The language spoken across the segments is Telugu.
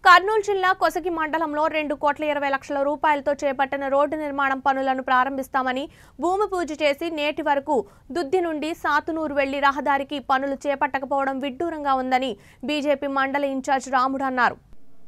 కర్నూలు జిల్లా కొసగి మండలంలో రెండు కోట్ల ఇరవై లక్షల రూపాయలతో చేపట్టిన రోడ్డు నిర్మాణం పనులను ప్రారంభిస్తామని భూమి పూజ చేసి నేటి వరకు దుద్ది నుండి సాతునూరు వెళ్లి రహదారికి పనులు చేపట్టకపోవడం విడ్డూరంగా ఉందని బీజేపీ మండల ఇన్ఛార్జ్ రాముడు అన్నారు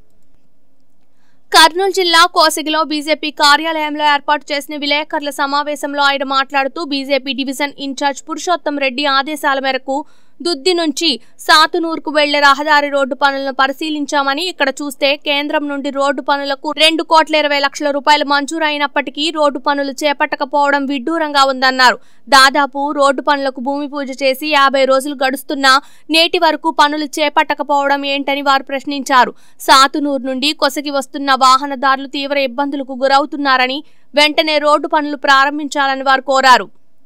కర్నూలు జిల్లా కోసిగిలో బీజేపీ కార్యాలయంలో ఏర్పాటు చేసిన విలేకరుల సమావేశంలో ఆయన మాట్లాడుతూ BJP division incharge Purushottam Reddy ఆదేశాల మేరకు దుద్ది నుంచి సాతునూరుకు వెళ్లే రహదారి రోడ్డు పనులను పరిశీలించామని ఇక్కడ చూస్తే కేంద్రం నుండి రోడ్డు పనులకు రెండు కోట్ల ఇరవై లక్షల రూపాయలు మంజూరైనప్పటికీ రోడ్డు పనులు చేపట్టకపోవడం విడ్డూరంగా ఉందన్నారు దాదాపు రోడ్డు పనులకు భూమి పూజ చేసి యాభై రోజులు గడుస్తున్నా నేటి వరకు పనులు చేపట్టకపోవడం ఏంటని వారు ప్రశ్నించారు సాతునూరు నుండి కొసగి వస్తున్న వాహనదారులు తీవ్ర ఇబ్బందులకు గురవుతున్నారని వెంటనే రోడ్డు పనులు ప్రారంభించాలని వారు కోరారు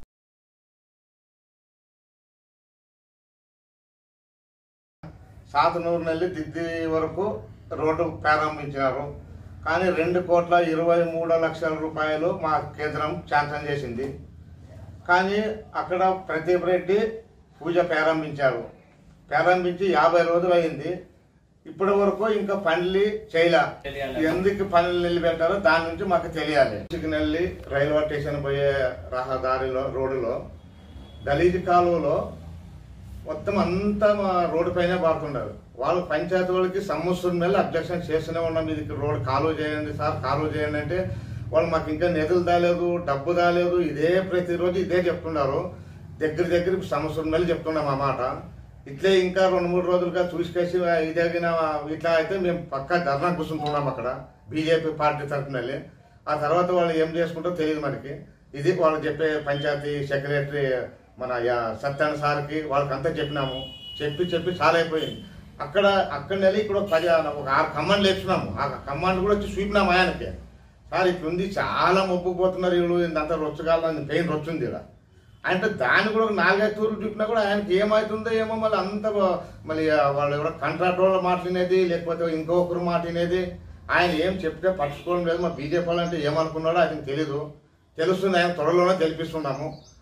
సాతనూరు నెల్లి దిద్ది వరకు రోడ్డు ప్రారంభించినారు కానీ రెండు కోట్ల ఇరవై మూడు లక్షల రూపాయలు మా కేంద్రం శాంక్షన్ చేసింది కానీ అక్కడ ప్రదీప్ రెడ్డి పూజ ప్రారంభించారు ప్రారంభించి యాభై రోజులు అయింది ఇప్పటి వరకు ఇంకా పనులు చేయలే ఎందుకు పనులు నిలబెట్టారో దాని నుంచి మాకు తెలియాలి చికెనెల్లి రైల్వే స్టేషన్ పోయే రహదారిలో రోడ్డులో గలీజు కాలువలో మొత్తం అంతా మా రోడ్డు పైన పాడుతున్నారు వాళ్ళు పంచాయతీ వాళ్ళకి సంవత్సరం నెలలు అబ్జెక్షన్ చేస్తూనే ఉన్నాం ఇది రోడ్ కాలువ చేయండి సార్ కాలువ చేయండి అంటే వాళ్ళు మాకు ఇంకా నిధులు దాలేదు డబ్బు దాలేదు ఇదే ప్రతిరోజు ఇదే చెప్తున్నారు దగ్గర దగ్గర సంవత్సరం నెలలు చెప్తున్నాం ఆ మాట ఇట్లే ఇంకా రెండు మూడు రోజులుగా చూసుకేసి ఇదగిన ఇట్లా అయితే మేము పక్కా ధర్నా కూర్చుంటున్నాం అక్కడ బీజేపీ పార్టీ తరఫున వెళ్ళి ఆ తర్వాత వాళ్ళు ఏం చేసుకుంటారో తెలియదు మనకి ఇది వాళ్ళు చెప్పే పంచాయతీ సెక్రటరీ మన యా- సత్యాన సార్కి వాళ్ళకి అంతా చెప్పినాము చెప్పి చెప్పి చాలా అయిపోయింది అక్కడ అక్కడ నెల ఇక్కడ ఒక పది ఒక ఆరు కమాండ్లు వేస్తున్నాము ఆ కమాండ్ కూడా వచ్చి చూపినాము ఆయనకి సార్ ఇట్లుంది చాలా మొప్పుకుపోతున్నారు వీళ్ళు ఇంతంతా రొచ్చగాలని పెయిన్ రొచ్చుంది ఇక్కడ అంటే దాన్ని కూడా ఒక నాలుగైదు తూర్లు చూపినా కూడా ఆయనకి ఏమవుతుందో ఏమో మళ్ళీ అంత బ- మళ్ళీ ఆ వాళ్ళు ఎవరో కాంట్రాక్ట్ వాళ్ళ మాట వినేది లేకపోతే ఇంకొకరు మాట వినేది ఆయన ఏం చెప్తే పట్టుకోవడం లేదు మా బీజేపీ వాళ్ళు అంటే ఏమనుకున్నాడో ఆయనకు తెలీదు తెలుస్తుంది ఆయన త్వరలోనే తెలిపిస్తున్నాము